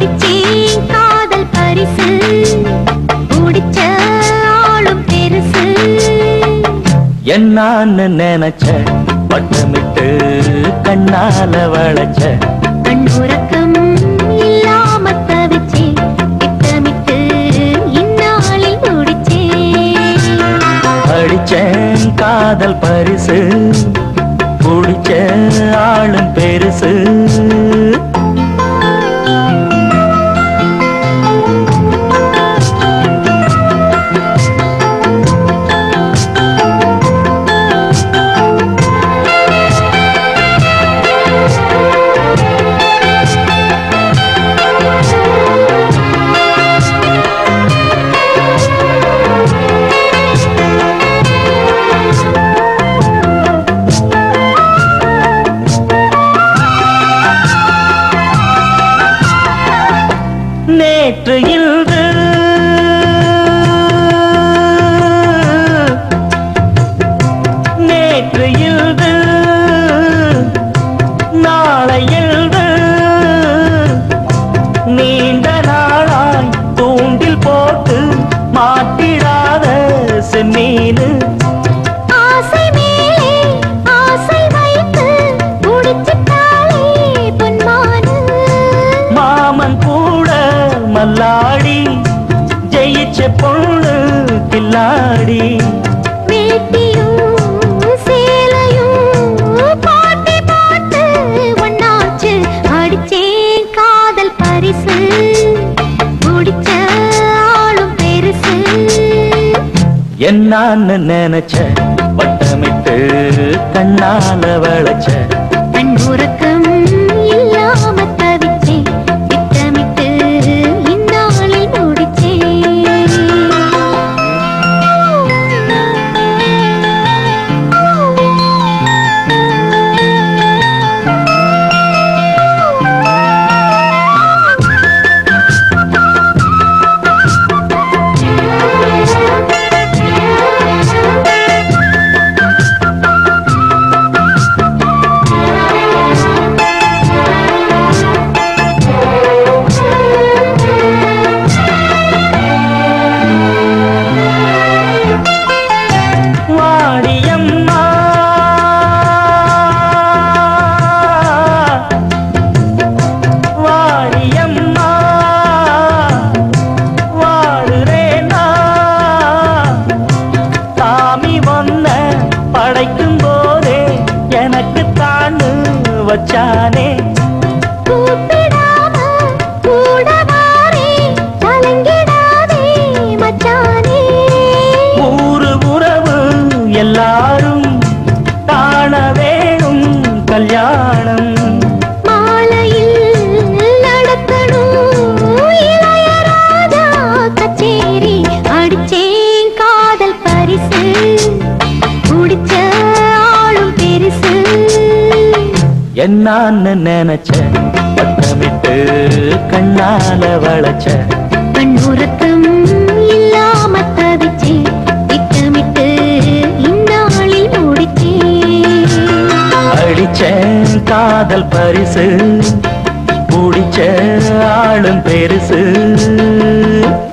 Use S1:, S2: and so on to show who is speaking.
S1: முடிச்சேன் காதல் பரிசு முடிச்ச ஆளும் பெருசு
S2: என்னான்னு நினைச்ச பட்டமிட்டு கண்ணால வளைச்ச
S1: கண் உறக்கம் இல்லாம தவிச்சேன் திட்டமிட்டு இந்நாளில் முடிச்சேன்
S2: அடிச்சேன் காதல் பரிசு குடிச்ச ஆளும் பெருசு நேற்று இன்று நேற்று இன்று நாளை இன்று நீண்ட நாளாய் தூண்டில் போட்டு மாட்டிடாத செம்மீனு
S1: ஆசை மேலே ஆசை வைத்து முடிச்சிட்டாளே பொன்மானு
S2: மாமன் கூட மல்லாடி ஜெயிச்ச பொண்ணு கில்லாடி
S1: வேட்டியும் சேலையும் பாட்டி பாட்டு ஒன்னாச்சு அடிச்சேன் காதல் பரிசு முடிச்ச ஆளும் பெருசு
S2: என்னான்னு நினைச்ச வட்டமிட்டு கண்ணால வளைச்ச
S1: கண் உறக்கம் இல்லாம தவிச்சேன் திட்டமிட்டு இந்நாளில்
S2: வாடியம்மா வாடியம்மா வாடுறேனா சாமி வந்த படைக்கும் போதே எனக்கு தாண்டு வச்சானே
S1: கூப்பிடாம கூட வாரே கலங்கிடாதே மச்சானே
S2: ஊரு உறவு எல்லாரும் காண வேணும் கல்யாணம்
S1: மாலையில் நடக்கணும் இளையராஜா கச்சேரி அடிச்சேன் காதல் பரிசு குடிச்ச ஆளும் பெருசு
S2: என்னான்னு நினைச்ச பட்டமிட்டு கண்ணால வளைச்ச
S1: கண் உறக்கம் இல்லாம தவிச்சேன் திட்டமிட்டு இந்நாளில் முடிச்சேன்
S2: அடிச்சேன் காதல் பரிசு பிடிச்ச ஆளும் பெருசு